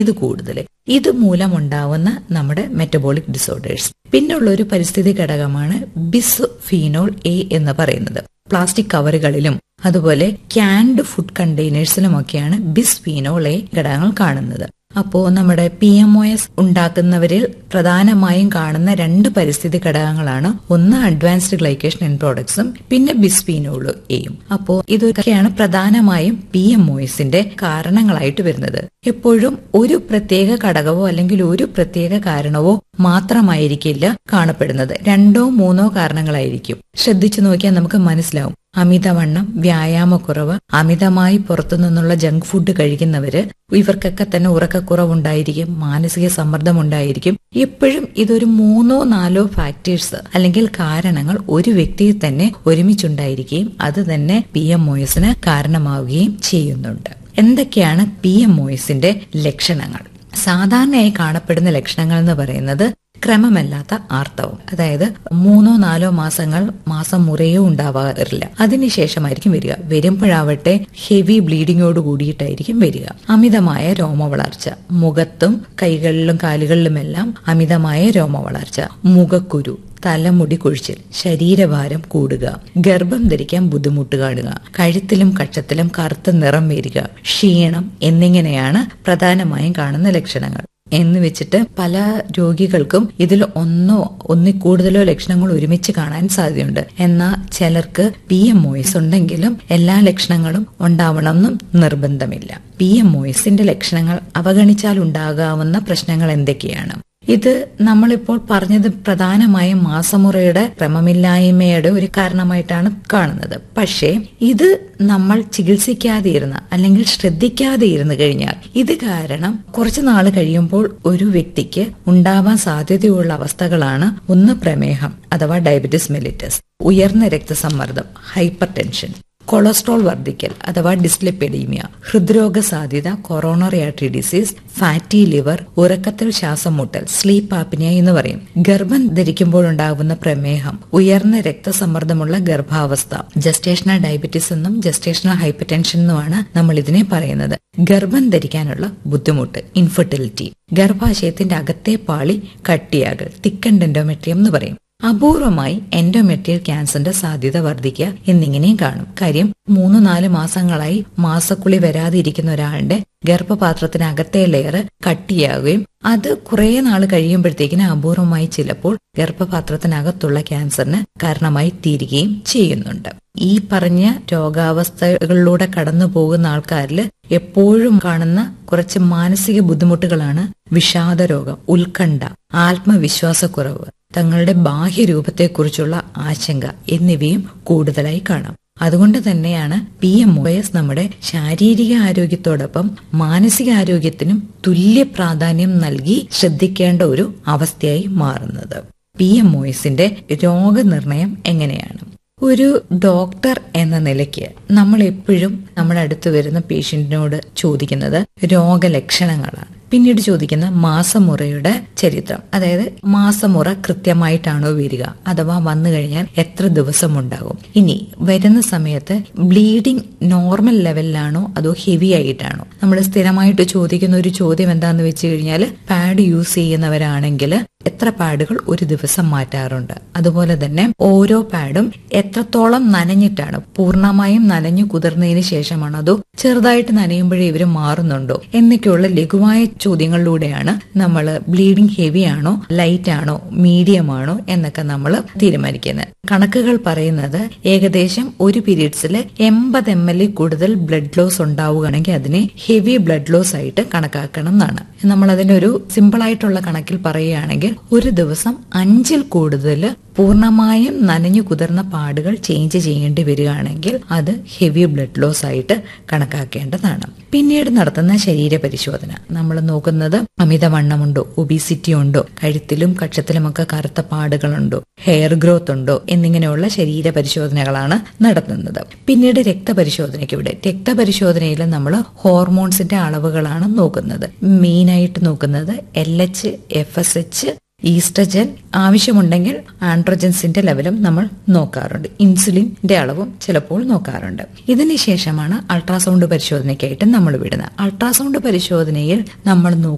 ഇത് കൂടുതൽ ഇത് മൂലമുണ്ടാവുന്ന നമ്മുടെ മെറ്റബോളിക് ഡിസോർഡേഴ്സ് പിന്നുള്ള ഒരു പരിസ്ഥിതി ഘടകമാണ് ബിസ് ഫീനോൾ എ എന്ന് പറയുന്നത് പ്ലാസ്റ്റിക് കവറുകളിലും അതുപോലെ ക്യാൻഡ് ഫുഡ് കണ്ടെയ്നേഴ്സിലുമൊക്കെയാണ് ബിസ്ഫീനോൾ എ ഘടകങ്ങൾ കാണുന്നത് അപ്പോ നമ്മുടെ പി എം ഒ എസ് ഉണ്ടാക്കുന്നവരിൽ പ്രധാനമായും കാണുന്ന രണ്ട് പരിസ്ഥിതി ഘടകങ്ങളാണ് ഒന്ന് അഡ്വാൻസ്ഡ് ഗ്ലൈക്കേഷൻ എൻ പ്രോഡക്ട്സും പിന്നെ ബിസ്ഫീനോളും എയും അപ്പോ ഇതൊക്കെയാണ് പ്രധാനമായും പി എം ഒ എസിന്റെ കാരണങ്ങളായിട്ട് വരുന്നത് എപ്പോഴും ഒരു പ്രത്യേക ഘടകവോ അല്ലെങ്കിൽ ഒരു പ്രത്യേക കാരണവോ മാത്രമായിരിക്കില്ല കാണപ്പെടുന്നത് രണ്ടോ മൂന്നോ കാരണങ്ങളായിരിക്കും ശ്രദ്ധിച്ചു നോക്കിയാൽ നമുക്ക് മനസ്സിലാവും അമിതവണ്ണം വ്യായാമക്കുറവ് അമിതമായി പുറത്തു നിന്നുള്ള ജങ്ക് ഫുഡ് കഴിക്കുന്നവര് ഇവർക്കൊക്കെ തന്നെ ഉറക്കക്കുറവുണ്ടായിരിക്കും മാനസിക സമ്മർദ്ദം ഉണ്ടായിരിക്കും എപ്പോഴും ഇതൊരു മൂന്നോ നാലോ ഫാക്ടേഴ്സ് അല്ലെങ്കിൽ കാരണങ്ങൾ ഒരു വ്യക്തിയിൽ തന്നെ ഒരുമിച്ചുണ്ടായിരിക്കുകയും അത് തന്നെ പി എം ഒ എസിന് കാരണമാവുകയും ചെയ്യുന്നുണ്ട് എന്തൊക്കെയാണ് പി എം ഒ എസിന്റെ ലക്ഷണങ്ങൾ സാധാരണയായി കാണപ്പെടുന്ന ലക്ഷണങ്ങൾ എന്ന് പറയുന്നത് ക്രമമല്ലാത്ത ആർത്തവം അതായത് മൂന്നോ നാലോ മാസങ്ങൾ മാസം മുറയോ ഉണ്ടാവാറില്ല അതിനുശേഷമായിരിക്കും വരിക വരുമ്പോഴാവട്ടെ ഹെവി ബ്ലീഡിങ്ങോട് കൂടിയിട്ടായിരിക്കും വരിക അമിതമായ രോമവളർച്ച മുഖത്തും കൈകളിലും കാലുകളിലുമെല്ലാം അമിതമായ രോമവളർച്ച മുഖക്കുരു തലമുടി കൊഴിച്ചിൽ ശരീരഭാരം കൂടുക ഗർഭം ധരിക്കാൻ ബുദ്ധിമുട്ട് കാണുക കഴുത്തിലും കക്ഷത്തിലും കറുത്ത നിറം വരിക ക്ഷീണം എന്നിങ്ങനെയാണ് പ്രധാനമായും കാണുന്ന ലക്ഷണങ്ങൾ എന്ന് വെച്ചിട്ട് പല രോഗികൾക്കും ഇതിൽ ഒന്നോ ഒന്നിൽ കൂടുതലോ ലക്ഷണങ്ങൾ ഒരുമിച്ച് കാണാൻ സാധ്യതയുണ്ട് എന്നാൽ ചിലർക്ക് പി എം ഒഎസ് ഉണ്ടെങ്കിലും എല്ലാ ലക്ഷണങ്ങളും ഉണ്ടാവണമെന്നും നിർബന്ധമില്ല പി എം ഒഎസിന്റെ ലക്ഷണങ്ങൾ അവഗണിച്ചാൽ ഉണ്ടാകാവുന്ന പ്രശ്നങ്ങൾ എന്തൊക്കെയാണ് ഇത് നമ്മളിപ്പോൾ പറഞ്ഞത് പ്രധാനമായും മാസമുറയുടെ ക്രമമില്ലായ്മയുടെ ഒരു കാരണമായിട്ടാണ് കാണുന്നത് പക്ഷേ ഇത് നമ്മൾ ചികിത്സിക്കാതെ ഇരുന്ന അല്ലെങ്കിൽ ശ്രദ്ധിക്കാതെ ഇരുന്നു കഴിഞ്ഞാൽ ഇത് കാരണം കുറച്ചു നാൾ കഴിയുമ്പോൾ ഒരു വ്യക്തിക്ക് ഉണ്ടാവാൻ സാധ്യതയുള്ള അവസ്ഥകളാണ് ഒന്ന് പ്രമേഹം അഥവാ ഡയബറ്റിസ് മെലിറ്റസ് ഉയർന്ന രക്തസമ്മർദ്ദം ഹൈപ്പർ ടെൻഷൻ കൊളസ്ട്രോൾ വർദ്ധിക്കൽ അഥവാ ഡിസ്ലിപ്പെഡീമിയ ഹൃദ്രോഗ സാധ്യത coronary artery disease fatty liver ഉറക്കത്തിൽ ശ്വാസം മുട്ടൽ സ്ലീപ്പ് ആപ്നിയ എന്ന് പറയും ഗർഭം ധരിക്കുമ്പോഴുണ്ടാകുന്ന പ്രമേഹം ഉയർന്ന രക്തസമ്മർദ്ദമുള്ള ഗർഭാവസ്ഥ ജസ്റ്റേഷണൽ ഡയബറ്റീസ് എന്നും ജസ്റ്റേഷണൽ ഹൈപ്പർ ടെൻഷൻ എന്നുമാണ് നമ്മൾ ഇതിനെ പറയുന്നത് ഗർഭം ധരിക്കാനുള്ള ബുദ്ധിമുട്ട് ഇൻഫെർട്ടിലിറ്റി ഗർഭാശയത്തിന്റെ അകത്തെ പാളി കട്ടിയാകൽ തിക്കൻ എൻഡോമെട്രിയം എന്ന് പറയും അപൂർവമായി എൻഡോമെട്രിയൽ ക്യാൻസറിന്റെ സാധ്യത വർദ്ധിക്കുക എന്നിങ്ങനെയും കാണും കാര്യം മൂന്ന് നാല് മാസങ്ങളായി മാസക്കുളി വരാതെ ഇരിക്കുന്ന ഒരാളുടെ ഗർഭപാത്രത്തിനകത്തെ ലെയർ കട്ടിയാകുകയും അത് കുറെ നാൾ കഴിയുമ്പോഴത്തേക്കിന് അപൂർവമായി ചിലപ്പോൾ ഗർഭപാത്രത്തിനകത്തുള്ള ക്യാൻസറിന് കാരണമായി തീരുകയും ചെയ്യുന്നുണ്ട് ഈ പറഞ്ഞ രോഗാവസ്ഥകളിലൂടെ കടന്നു പോകുന്ന ആൾക്കാരിൽ എപ്പോഴും കാണുന്ന കുറച്ച് മാനസിക ബുദ്ധിമുട്ടുകളാണ് വിഷാദ രോഗം ഉത്കണ്ഠ ആത്മവിശ്വാസക്കുറവ് തങ്ങളുടെ ബാഹ്യരൂപത്തെക്കുറിച്ചുള്ള ആശങ്ക എന്നിവയും കൂടുതലായി കാണാം അതുകൊണ്ട് തന്നെയാണ് പി എം ഒ എസ് നമ്മുടെ ശാരീരിക ആരോഗ്യത്തോടൊപ്പം മാനസിക ആരോഗ്യത്തിനും തുല്യ പ്രാധാന്യം നൽകി ശ്രദ്ധിക്കേണ്ട ഒരു അവസ്ഥയായി മാറുന്നത് പി എം ഒ എസിന്റെ രോഗനിർണയം എങ്ങനെയാണ് ഒരു ഡോക്ടർ എന്ന നിലയ്ക്ക് നമ്മൾ എപ്പോഴും നമ്മുടെ അടുത്ത് വരുന്ന പേഷ്യന്റിനോട് ചോദിക്കുന്നത് രോഗലക്ഷണങ്ങളാണ് പിന്നീട് ചോദിക്കുന്ന മാസമുറയുടെ ചരിത്രം അതായത് മാസമുറ കൃത്യമായിട്ടാണോ വരിക അഥവാ വന്നു കഴിഞ്ഞാൽ എത്ര ദിവസം ഉണ്ടാകും ഇനി വരുന്ന സമയത്ത് ബ്ലീഡിംഗ് നോർമൽ ലെവലിലാണോ അതോ ഹെവി ആയിട്ടാണോ നമ്മൾ സ്ഥിരമായിട്ട് ചോദിക്കുന്ന ഒരു ചോദ്യം എന്താന്ന് വെച്ച് കഴിഞ്ഞാൽ പാഡ് യൂസ് ചെയ്യുന്നവരാണെങ്കിൽ എത്ര പാഡുകൾ ഒരു ദിവസം മാറ്റാറുണ്ട് അതുപോലെ തന്നെ ഓരോ പാഡും എത്രത്തോളം നനഞ്ഞിട്ടാണ് പൂർണ്ണമായും നനഞ്ഞു കുതിർന്നതിന് ശേഷമാണ് അതോ ചെറുതായിട്ട് നനയുമ്പോഴേ ഇവർ മാറുന്നുണ്ടോ എന്നൊക്കെയുള്ള ലഘുവായ ചോദ്യങ്ങളിലൂടെയാണ് നമ്മൾ ബ്ലീഡിംഗ് ഹെവി ആണോ ലൈറ്റ് ആണോ മീഡിയം ആണോ എന്നൊക്കെ നമ്മൾ തീരുമാനിക്കുന്നത് കണക്കുകൾ പറയുന്നത് ഏകദേശം ഒരു പീരീഡ്സിൽ എൺപത് എം എൽ കൂടുതൽ ബ്ലഡ് ലോസ് ഉണ്ടാവുകയാണെങ്കിൽ അതിനെ ഹെവി ബ്ലഡ് ലോസ് ആയിട്ട് കണക്കാക്കണം എന്നാണ് നമ്മൾ അതിന്റെ ഒരു സിമ്പിൾ ആയിട്ടുള്ള കണക്കിൽ പറയുകയാണെങ്കിൽ ഒരു ദിവസം അഞ്ചിൽ കൂടുതൽ പൂർണ്ണമായും നനഞ്ഞു കുതിർന്ന പാടുകൾ ചേഞ്ച് ചെയ്യേണ്ടി വരികയാണെങ്കിൽ അത് ഹെവി ബ്ലഡ് ലോസ് ആയിട്ട് കണക്കാക്കേണ്ടതാണ് പിന്നീട് നടത്തുന്ന ശരീര പരിശോധന നമ്മൾ നോക്കുന്നത് അമിതവണ്ണമുണ്ടോ ഒബിസിറ്റി ഉണ്ടോ കഴുത്തിലും കക്ഷത്തിലുമൊക്കെ കറുത്ത പാടുകളുണ്ടോ ഹെയർ ഗ്രോത്ത് ഉണ്ടോ എന്നിങ്ങനെയുള്ള ശരീര പരിശോധനകളാണ് നടത്തുന്നത് പിന്നീട് രക്തപരിശോധനയ്ക്ക് ഇവിടെ രക്തപരിശോധനയിൽ നമ്മൾ ഹോർമോൺസിന്റെ അളവുകളാണ് നോക്കുന്നത് മെയിനായിട്ട് നോക്കുന്നത് L H F S H oestrogen ആവശ്യമുണ്ടെങ്കിൽ ആൻഡ്രോജൻസിന്റെ ലെവലും നമ്മൾ നോക്കാറുണ്ട് ഇൻസുലിന്റെ അളവും ചിലപ്പോൾ നോക്കാറുണ്ട് ഇതിനുശേഷമാണ് അൾട്രാസൗണ്ട് പരിശോധനയ്ക്കായിട്ട് നമ്മൾ വിടുന്നത് അൾട്രാസൗണ്ട് പരിശോധനയിൽ നമ്മൾ നോക്കുന്നത്